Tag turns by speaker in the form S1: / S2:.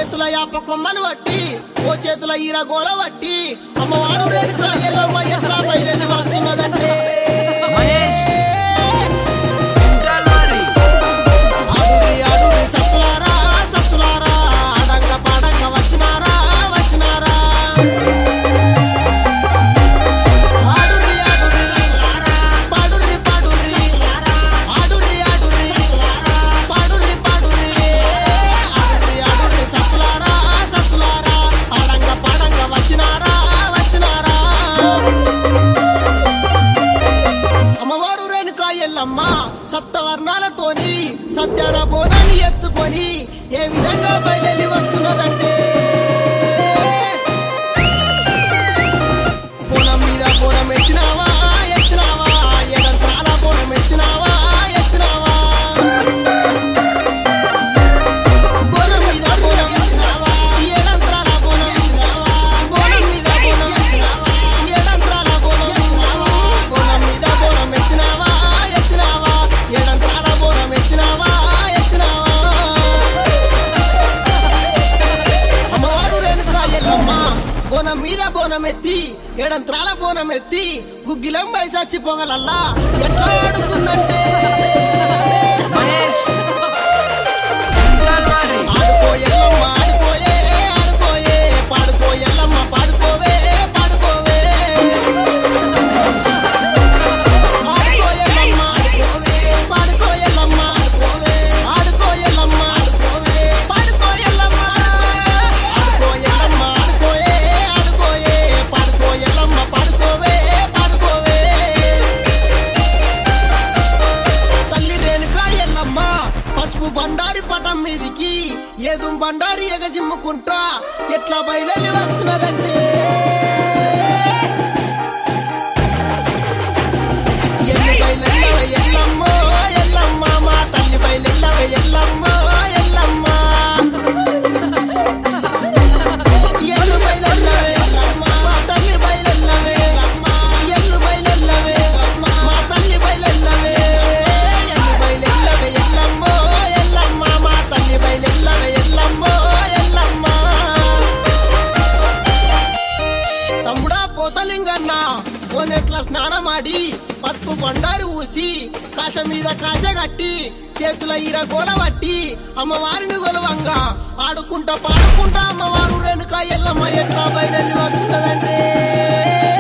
S1: చేతుల యాప కొమ్మను బట్టి ఓ చేతుల ఈర గోల బట్టి అమ్మవారు రేణుక ఎల్లమ్మ ఎట్లా బయలుదేరి వచ్చినదంటే
S2: మహేష్ ఇంటర్వరి
S1: ఆడురి ఆడురి సత్తులారా సత్తులారా ఆడంగ పాడంగ వచ్చినారా వచ్చినారా ఆడురి ఆడురి పాడురి పాడురి ఆడురి ఆడురి పాడురి పాడురి ఆడురి ఆడురి సత్తులారా సత్తులారా ఆడంగ పాడంగ వచ్చినారా వచ్చినారా అమ్మవారు రేణుకా ఎల్లమ్మ సప్తవర్ణాలతోని సత్యాన బోనాన్ని ఎత్తుకొని ఏ విధంగా బయలుదేరి వస్తున్నదంటే బోనం మీద బోనం ఎత్తినావా ఎత్తినావా ఎడంత్రాల బోనం ఎత్తినావా ఎత్తినావా బోనం మీద బోనం ఎత్తినావా ఎడంత్రాల బోనం ఎత్తినావా బోనం మీద బోనం ఎత్తినావా ఎడంత్రాల బోనం ఎత్తినావా బోనం మీద బోనం ఎత్తినావా ఎత్తినావా ఎడంత్రాల బోనం ఎత్తినావా ఎత్తినావా అమ్మవారు రేణుకా ఎల్లమ్మ బోనం మీద బోనం ఎత్తి ఎడంత్రాల బోనం ఎత్తి గుగ్గిలం బయసాచి పొగలల్లా ఎట్లా ఆడుతుందంటే
S2: మహేష్ ఇంటర్వరి
S1: ఆడుకో ఎల్లమ్మ ఆడుకోయే ఆడుకోయే పాడుకో ఎల్లమ్మ పాడుకోవే పాడుకోవే ఆడుకో ఎల్లమ్మ ఆడుకోవే పాడుకో ఎల్లమ్మ ఆడుకోవే ఆడుకో ఎల్లమ్మ ఆడుకోవే పాడుకో ఎల్లమ్మ ఆడుకో ఎల్లమ్మ ఆడుకోయే ఆడుకోయే పాడుకో ఎల్లమ్మ పాడుకోవే పాడుకోవే తల్లి రేణుకా ఎల్లమ్మ పసుపు బండారి పటం మీదికి ఏదు బండారి ఎగజిమ్ముకుంటా ఎట్లా బయలుదేరి వస్తున్నదంటే ఎల్లి బయలెల్లవ ఎల్లమ్మ ఎల్లమ్మ మా తల్లి బయలెల్లవ ఎల్లమ్మ ఎల్లమ్మ ఎల్లు బయలెల్లవే ఎల్లమ్మ మా తల్లి బయలెల్లవే ఎల్లమ్మ ఎల్లు బయలెల్లవే ఎల్లమ్మ మా తల్లి బయలెల్లవే ఎల్లు బయలెల్లవే ఎల్లమ్మ ఎల్లమ్మ మా తల్లి బయలెల్లవే ఎల్లమ్మ ఎల్లమ్మ తమ్ముడా పోతలింగన్న కోనెట్ల స్నానమాడి పసుపు బండారు ఊసి కాశ మీద కాశ కట్టి చేతుల ఈర గోల పట్టి అమ్మవారిని గొలవంగా ఆడుకుంటా పాడుకుంటా అమ్మవారు రేణుక ఎల్లమ్మ ఎట్లా బయలుదేరి వస్తున్నదంటే